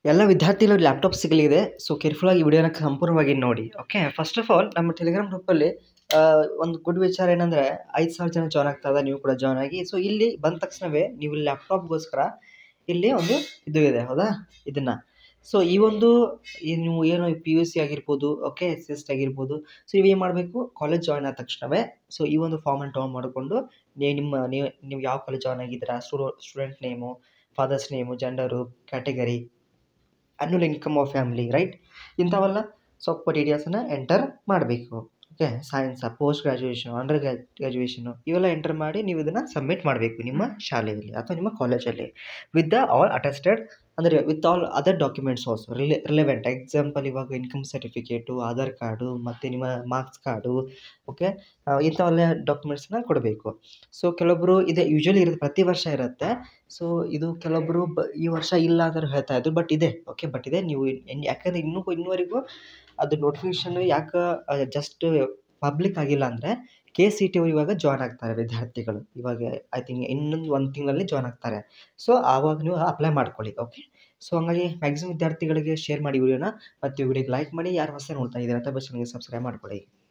ಎಲ್ಲ ವಿದ್ಯಾರ್ಥಿಗಳು ಲ್ಯಾಪ್ಟಾಪ್ ಸಿಗಲಿದೆ ಸೊ ಕೇರ್ಫುಲ್ಲಾಗಿ ಈ ವಿಡಿಯೋನ ಸಂಪೂರ್ಣವಾಗಿ ನೋಡಿ ಓಕೆ ಫಸ್ಟ್ ಆಫ್ ಆಲ್ ನಮ್ಮ ಟೆಲಿಗ್ರಾಮ್ ಗ್ರೂಪಲ್ಲಿ ಒಂದು ಗುಡ್ ವಿಚಾರ ಏನಂದರೆ ಐದು ಸಾವಿರ ಜನ ಜಾಯ್ನ್ ಆಗ್ತಾ ನೀವು ಕೂಡ ಜಾಯ್ನ್ ಆಗಿ ಸೊ ಇಲ್ಲಿ ಬಂದ ತಕ್ಷಣವೇ ನೀವು ಲ್ಯಾಪ್ಟಾಪ್ಗೋಸ್ಕರ ಇಲ್ಲಿ ಒಂದು ಇದು ಇದೆ ಹೌದಾ ಇದನ್ನು ಸೊ ಈ ಒಂದು ಈ ನೀವು ಏನು ಪಿ ಯು ಸಿ ಆಗಿರ್ಬೋದು ಓಕೆ ಎಸ್ ಎಸ್ ಟಿ ಆಗಿರ್ಬೋದು ಸೊ ಇವೇನು ಮಾಡಬೇಕು ಕಾಲೇಜ್ ಜಾಯ್ನ್ ಆದ ತಕ್ಷಣವೇ ಸೊ ಈ ಒಂದು ಫಾರ್ಮನ್ನು ಡೌನ್ ಮಾಡಿಕೊಂಡು ನೀವು ನಿಮ್ಮ ನೀವು ನೀವು ಯಾವ ಕಾಲೇಜ್ ಜಾಯ್ನ್ ಆಗಿದ್ದೀರಾ ಸ್ಟೂಡೋ student name father's name gender category annual income of family right ಇಂಥವೆಲ್ಲ ಸ್ವಲ್ಪ ಡೀಟೇಲ್ಸನ್ನು ಎಂಟರ್ ಮಾಡಬೇಕು okay science post graduation under ಗ್ರ್ಯಾ ಗ್ರ್ಯಾಜುಯೇಷನು ಇವೆಲ್ಲ ಎಂಟರ್ ಮಾಡಿ ನೀವು ಇದನ್ನು ಸಬ್ಮಿಟ್ ಮಾಡಬೇಕು ನಿಮ್ಮ ಶಾಲೆಯಲ್ಲಿ ಅಥವಾ ನಿಮ್ಮ ಕಾಲೇಜಲ್ಲಿ ವಿತ್ ದ ಆಲ್ ಅಟೆಸ್ಟೆಡ್ ಅಂದರೆ with all other documents also ರಿಲೆ ರಿಲೆವೆಂಟ್ ಎಕ್ಸಾಂಪಲ್ ಇವಾಗ ಇನ್ಕಮ್ ಸರ್ಟಿಫಿಕೇಟು ಆಧಾರ್ ಕಾರ್ಡು ಮತ್ತು ನಿಮ್ಮ ಮಾರ್ಕ್ಸ್ ಕಾರ್ಡು ಓಕೆ ಇಂಥವೆಲ್ಲ ಡಾಕ್ಯುಮೆಂಟ್ಸ್ನ ಕೊಡಬೇಕು ಸೊ ಕೆಲವೊಬ್ಬರು ಇದೆ ಯೂಶ್ವಲಿ ಇರುತ್ತೆ ಪ್ರತಿ ವರ್ಷ ಇರುತ್ತೆ ಸೊ ಇದು ಕೆಲವೊಬ್ಬರು ಬ ಈ ವರ್ಷ ಇಲ್ಲ ಅಂತ ಹೇಳ್ತಾ ಇದ್ರು ಬಟ್ ಇದೆ ಓಕೆ ಬಟ್ ಇದೆ ನೀವು ಇನ್- ಯಾಕಂದರೆ ಇನ್ನೂ ಇನ್ನುವರೆಗೂ ಅದು ನೋಟಿಫಿಕೇಷನ್ ಯಾಕೆ ಜಸ್ಟ್ ಪಬ್ಲಿಕ್ ಆಗಿಲ್ಲ ಅಂದರೆ ಕೆ ಸಿ ಟಿ ಇವಾಗ ಜಾಯ್ನ್ ಆಗ್ತಾರೆ ವಿದ್ಯಾರ್ಥಿಗಳು ಇವಾಗ ಐ ಥಿಂಕ್ ಇನ್ನೊಂದು ಒಂದು ತಿಂಗಳಲ್ಲಿ ಜಾಯ್ನ್ ಆಗ್ತಾರೆ ಸೊ ಆವಾಗ ನೀವು ಅಪ್ಲೈ ಮಾಡ್ಕೊಳ್ಳಿ ಓಕೆ ಸೊ ಹಂಗಾಗಿ ಮ್ಯಾಕ್ಸಿಮಮ್ ವಿದ್ಯಾರ್ಥಿಗಳಿಗೆ ಶೇರ್ ಮಾಡಿ ವಿಡಿಯೋನ ಮತ್ತು ವಿಡಿಯೋಗೆ ಲೈಕ್ ಮಾಡಿ ಯಾರು ಹೊಸ ನೋಡ್ತಾ ಇದ್ದಾರೆ ಅಥವಾ ಚಾನಲ್ಗೆ ಸಬ್ಸ್ಕ್ರೈಬ್ ಮಾಡ್ಕೊಳ್ಳಿ